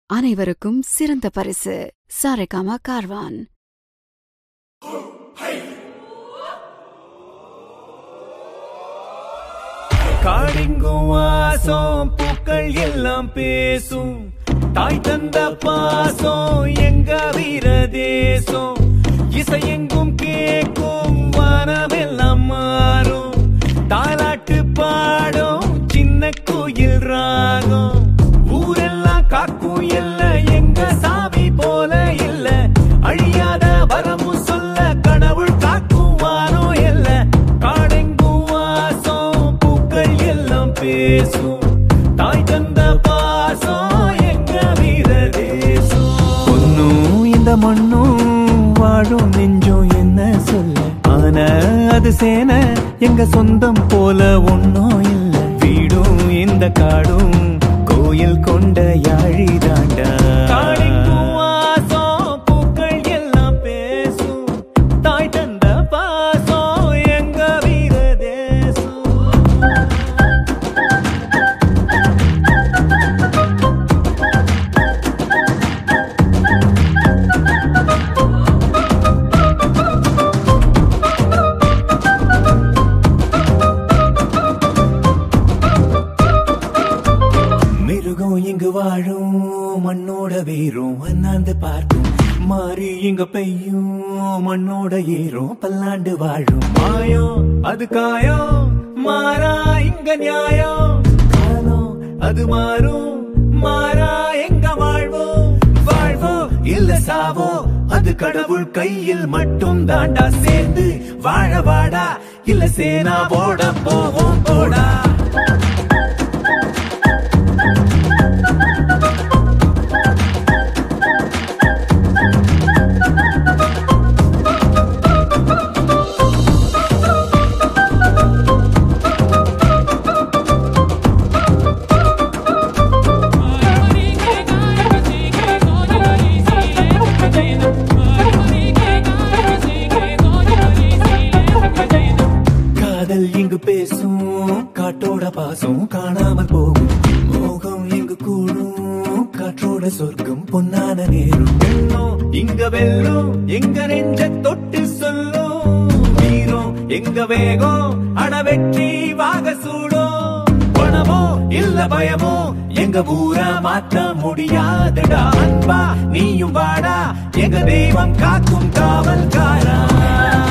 அனைவருக்கும் சிறந்த பரிசு சாரேகாமா கார்வான் காடெங்கும் வாசம் பூக்கள் எல்லாம் பேசும் தாய் தந்த பாசம் எங்க வீர தேசம் இசையெங்கும் கேட்கும் வானமெல்லாம் மாறும் தாலாட்டு பாடும் சின்ன கோயில் ராகம் ஊரெல்லாம் காக்கும் எல்ல எங்க சாமி போல இல்ல அழியாத வரமும் சொல்ல கடவுள் காக்கும் வானோ எல்ல காடெங்கும் வாசம் பூக்கள் எல்லாம் பேசும் தாய் தந்த பாசம் எங்க வீர தேசம் பொண்ணும் இந்த மண்ணும் வாழும் நெஞ்சும் என்ன சொல்ல ஆனா அது சேன எங்க சொந்தம் போல ஒன்னும் இல்ல வீடும் இந்த காடும் கோயில் கொண்ட யாழி தாண்டா பூக்கள் எல்லாம் பேசும் தாய் தந்த பாசம் எங்க வீர தேசம் மிருகம் இங்கு வாழும் மண்ணோட வீரும் அண்ணாந்து பார்க்கும் மாறி இங்க பெய்யும் மண்ணோட ஏறும் பல்லாண்டு வாழும் மாயம் அது காயம் மாறா இங்க நியாயம் காலம் அது மாறும் மாறா எங்க வாழ்வோம் வாழ்வோ இல்ல சாவோ அது கடவுள் கையில் மட்டும் தாண்டா சேர்ந்து வாழ வாடா இல்ல சேனா போட போவோம் போடா காதல் இங்கு பேசும் காட்டோட பாசம் காணாமல் போகும் மோகம் இங்கு கூடும் காற்றோட சொர்க்கம் பொன்னான நேரும் எண்ணம் இங்க வெல்லும் எங்க நெஞ்ச தொட்டு சொல்லும் வீரம் எங்க வேகம் அட வெற்றி வாக சூடும் பணமோ இல்ல பயமோ எங்க ஊரா மாத்த முடியாதடா அன்பா நீயும் வாடா எங்க தெய்வம் காக்கும் காவல்காரா